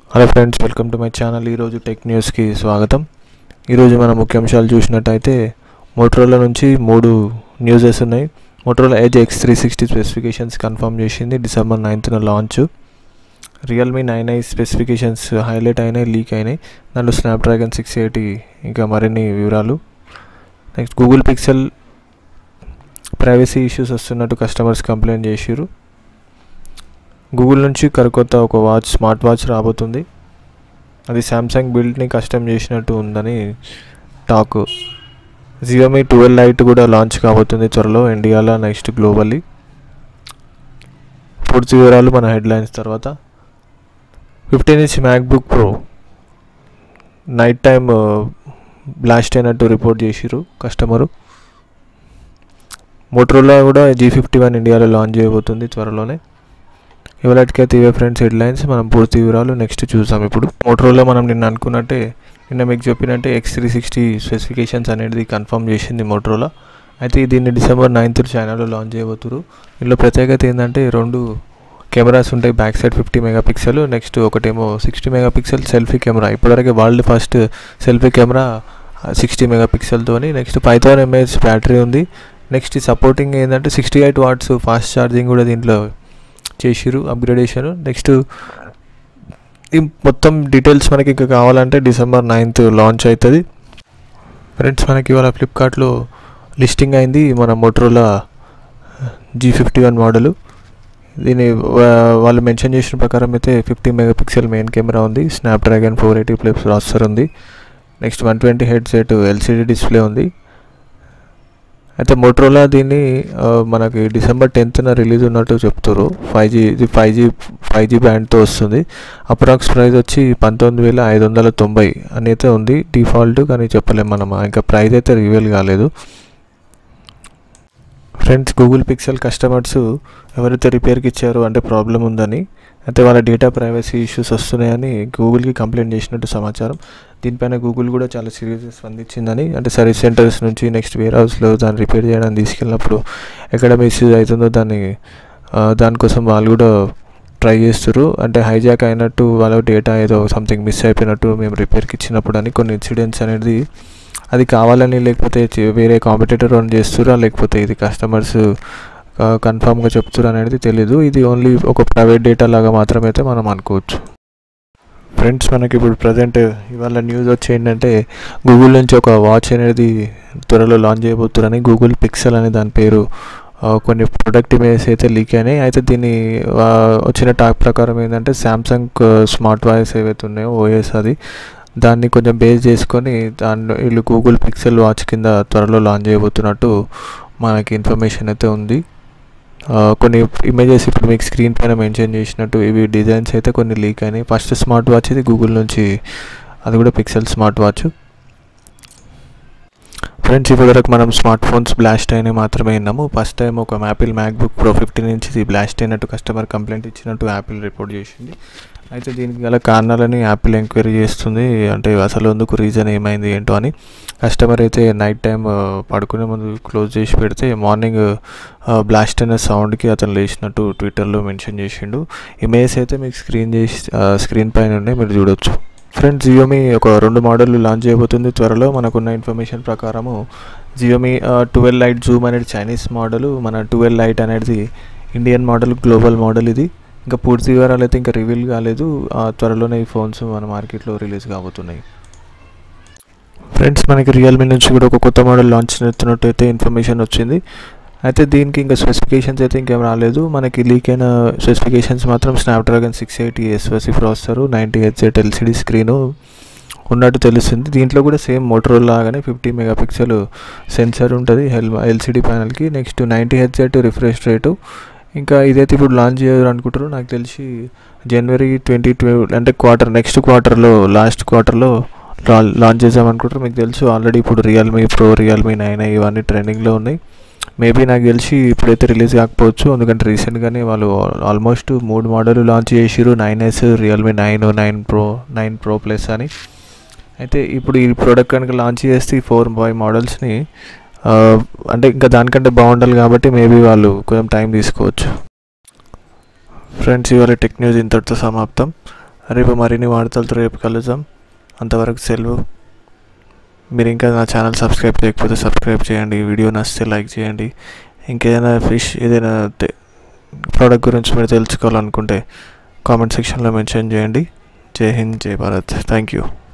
hello friends welcome to my channel ఈరోజు tech న్యూస్కి స్వాగతం ఈరోజు మన ముఖ్యాంశాలు చూసినట్టయితే మోటరోలా నుంచి మూడు న్యూసెస్ ఉన్నాయి Motorola Edge X three sixty specifications confirm చేసింది డిసెంబర్ నైన్త్న launch Realme nine i specifications highlight అయినాయి లీక్ అయినాయి దాంట్లో స్నాప్డ్రాగన్ సిక్స్ ఎయిటీ ఇంకా మరిన్ని వివరాలు next Google Pixel privacy issues వస్తున్నట్టు కస్టమర్స్ కంప్లైంట్ చేసిరు గూగుల్ నుంచి కరకొత్త ఒక వాచ్ స్మార్ట్ వాచ్ రాబోతుంది అది శాంసంగ్ బిల్డ్ని కస్టమ్ చేసినట్టు ఉందని టాక్ జియోమీ ట్వెల్వ్ లైట్ కూడా లాంచ్ కాబోతుంది త్వరలో ఇండియాలో నెక్స్ట్ గ్లోబల్లీ పూర్తి వివరాలు మన హెడ్లైన్స్ తర్వాత fifteen inch MacBook Pro night time blast అయినట్టు రిపోర్ట్ చేసిరు కస్టమరు మోటరోలా కూడా జీ ఫిఫ్టీ వన్ ఇండియాలో లాంచ్ చేయబోతుంది త్వరలోనే ఇవాళకైతే ఇవే ఫ్రెండ్స్ హెడ్లైన్స్ మనం పూర్తి వివరాలు నెక్స్ట్ చూసాం ఇప్పుడు మోటరోలో మనం నిన్న అనుకున్నట్టే నిన్న మీకు చెప్పినట్టే ఎక్స్ త్రీ సిక్స్టీ స్పెసిఫికేషన్స్ అనేది కన్ఫర్మ్ చేసింది మోటరోలా అయితే దీన్ని డిసెంబర్ నైన్త్ చైనాలో లాంచ్ చేయబోతున్నారు ఇందులో ప్రత్యేకత ఏంటంటే రెండు కెమెరాస్ ఉంటాయి back side fifty mega pixel next ఒకటేమో sixty mega pixel selfie camera ఇప్పటివరకు world first selfie camera sixty mega పిక్సెల్తోని next five thousand mAh battery ఉంది నెక్స్ట్ సపోర్టింగ్ ఏంటంటే sixty eight watts fast charging కూడా దీంట్లో చేసిరు అప్గ్రేడేషన్ నెక్స్ట్ ఈ మొత్తం డీటెయిల్స్ మనకి ఇంకా కావాలంటే డిసెంబర్ నైన్త్ లాంచ్ అవుతుంది ఫ్రెండ్స్ మనకి ఇవాళ ఫ్లిప్కార్ట్లో లిస్టింగ్ అయింది మన Motorola G fifty one model దీని వాళ్ళు మెన్షన్ చేసిన ప్రకారం అయితే fifty mega pixel main camera ఉంది Snapdragon four eighty plus processor ఉంది next one twenty headset LCD display ఉంది అయితే మోటరోలా దీన్ని మనకి డిసెంబర్ టెన్త్న రిలీజ్ ఉన్నట్టు చెప్తారు ఫైవ్ జీ ఇది ఫైవ్ జీ ఫైవ్ జీ బ్యాండ్తో వస్తుంది అప్రాక్స్ ప్రైస్ వచ్చి పంతొమ్మిది వేల ఐదు వందల తొంభై అని అయితే ఉంది డిఫాల్ట్ కానీ చెప్పలేము మనం ఇంకా ప్రైస్ అయితే రివీల్ కాలేదు ఫ్రెండ్స్ గూగుల్ పిక్సెల్ కస్టమర్స్ ఎవరైతే రిపేర్కి ఇచ్చారో అంటే ప్రాబ్లం ఉందని అయితే వాళ్ళ డేటా ప్రైవసీ ఇష్యూస్ వస్తున్నాయని గూగుల్కి కంప్లైంట్ చేసినట్టు సమాచారం దీనిపైన గూగుల్ కూడా చాలా సీరియస్గా స్పందించిందని అంటే సర్వీస్ సెంటర్స్ నుంచి నెక్స్ట్ వేర్ హౌస్లో దాన్ని రిపేర్ చేయడానికి తీసుకెళ్ళినప్పుడు ఎక్కడ మిస్యూజ్ అవుతుందో దాన్ని దానికోసం వాళ్ళు కూడా ట్రై చేస్తారు అంటే హైజాక్ అయినట్టు వాళ్ళ డేటా ఏదో సంథింగ్ మిస్ అయిపోయినట్టు మేము రిపేర్కి ఇచ్చినప్పుడు అని కొన్ని ఇన్సిడెంట్స్ అనేది అది కావాలని లేకపోతే వేరే కాంపిటేటర్ రన్ చేస్తురా లేకపోతే ఇది కస్టమర్స్ కన్ఫామ్గా చెప్తురా అనేది తెలీదు ఇది ఓన్లీ ఒక ప్రైవేట్ డేటా లాగా మాత్రమే అయితే మనం అనుకోవచ్చు ఫ్రెండ్స్ మనకి ఇప్పుడు ప్రజెంట్ ఇవాళ న్యూస్ వచ్చి ఏంటంటే గూగుల్ నుంచి ఒక వాచ్ అనేది త్వరలో లాంచ్ చేయబోతున్నారని గూగుల్ పిక్సెల్ అనే దాని పేరు కొన్ని ప్రొడక్ట్ ఇమేజెస్ అయితే లీక్ అయినాయి అయితే దీన్ని వచ్చిన టాక్ ప్రకారం ఏంటంటే శాంసంగ్ స్మార్ట్ వాయిస్ ఏవైతే ఉన్నాయో ఓఎస్ అది దాన్ని కొంచెం బేస్ చేసుకొని దాన్ని వీళ్ళు గూగుల్ పిక్సెల్ వాచ్ కింద త్వరలో లాంచ్ చేయబోతున్నట్టు మనకి ఇన్ఫర్మేషన్ అయితే ఉంది కొన్ని ఇమేజెస్ ఇప్పుడు మీకు స్క్రీన్ పైన మెన్షన్ చేసినట్టు ఇవి డిజైన్స్ అయితే కొన్ని లీక్ అయినాయి ఫస్ట్ స్మార్ట్ వాచ్ ఇది గూగుల్ నుంచి అది కూడా పిక్సెల్ స్మార్ట్ వాచ్ ఫ్రెండ్స్ ఇప్పటివరకు మనం స్మార్ట్ ఫోన్స్ బ్లాస్ట్ అయినా మాత్రమే విన్నాము ఫస్ట్ టైం ఒక Apple MacBook Pro fifteen inch ఇది బ్లాస్ట్ అయినట్టు కస్టమర్ కంప్లైంట్ ఇచ్చినట్టు యాపిల్ రిపోర్ట్ చేసింది అయితే దీనికి గల కారణాలని యాపిల్ ఎంక్వైరీ చేస్తుంది అంటే అసలు ఎందుకు రీజన్ ఏమైంది ఏంటో అని కస్టమర్ అయితే నైట్ టైం పడుకునే ముందు క్లోజ్ చేసి పెడితే మార్నింగ్ బ్లాస్ట్ అయిన సౌండ్కి అతను లేచినట్టు ట్విట్టర్లో మెన్షన్ చేసిండు ఇమేజ్ అయితే మీకు స్క్రీన్ చేసి స్క్రీన్ పైన ఉన్నాయి మీరు చూడొచ్చు ఫ్రెండ్స్ జియోమీ ఒక రెండు మోడళ్ళు లాంచ్ చేయబోతుంది త్వరలో మనకున్న ఇన్ఫర్మేషన్ ప్రకారము జియోమీ ట్వెల్వ్ లైట్ జూమ్ అనేది చైనీస్ మోడల్ మన ట్వెల్వ్ లైట్ అనేది ఇండియన్ మోడల్ గ్లోబల్ మోడల్ ఇది ఇంకా పూర్తి వివరాలు అయితే ఇంకా రివీల్ కాలేదు త్వరలోనే ఈ ఫోన్స్ మన మార్కెట్లో రిలీజ్ కాబోతున్నాయి ఫ్రెండ్స్ మనకి రియల్మీ నుంచి కూడా ఒక కొత్త మోడల్ లాంచ్ చేస్తున్నట్టు అయితే ఇన్ఫర్మేషన్ వచ్చింది అయితే దీనికి ఇంకా స్పెసిఫికేషన్స్ అయితే ఇంకేం రాలేదు మనకి లీక్ అయిన స్పెసిఫికేషన్స్ మాత్రం స్నాప్డ్రాగన్ సిక్స్ ఎయిటీ ఎస్వసి ప్రాసెసర్ నైంటీ హెచ్ఎట్ ఎల్సిడి స్క్రీను ఉన్నట్టు తెలుస్తుంది దీంట్లో కూడా సేమ్ మోటరోల్ లాగానే ఫిఫ్టీ మెగా పిక్సెల్ సెన్సర్ ఉంటుంది హెల్ ఎల్సిడి ప్యానల్కి నెక్స్ట్ నైంటీ హెచ్ఎట్ రిఫ్రెష్ రేటు ఇంకా ఇదైతే ఇప్పుడు లాంచ్ చేయాలి అనుకుంటారు నాకు తెలిసి జనవరి ట్వంటీ ట్వంటీ అంటే క్వార్టర్ నెక్స్ట్ క్వార్టర్లో లాస్ట్ క్వార్టర్లో లాంచ్ చేద్దాం అనుకుంటారు మీకు తెలుసు ఆల్రెడీ ఇప్పుడు రియల్మీ ప్రో రియల్మీ నైన్ ఇవన్నీ ట్రెండింగ్లో ఉన్నాయి మేబీ నాకు తెలిసి ఇప్పుడైతే రిలీజ్ కాకపోవచ్చు ఎందుకంటే రీసెంట్గానే వాళ్ళు ఆల్మోస్ట్ మూడు మోడల్ లాంచ్ చేసిరు nine S Realme nine nine pro nine pro plus అని అయితే ఇప్పుడు ఈ ప్రోడక్ట్ కనుక లాంచ్ చేస్తే ఈ ఫోర్ ఫైవ్ మోడల్స్ని అంటే ఇంకా దానికంటే బాగుండాలి కాబట్టి మేబీ వాళ్ళు కొంచెం టైం తీసుకోవచ్చు ఫ్రెండ్స్ ఇవాళ టెక్ న్యూస్ ఇంతటితో సమాప్తం రేపు మరిన్ని వార్తలతో రేపు కలుద్దాం అంతవరకు సెలవు మీరు ఇంకా నా ఛానల్ సబ్స్క్రైబ్ చేయకపోతే సబ్స్క్రైబ్ చేయండి వీడియో నచ్చితే లైక్ చేయండి ఇంకేదైనా ఫిష్ ఏదైనా ప్రోడక్ట్ గురించి మీరు తెలుసుకోవాలనుకుంటే కామెంట్ సెక్షన్లో మెన్షన్ చేయండి జై హింద్ జై భారత్ థ్యాంక్ యూ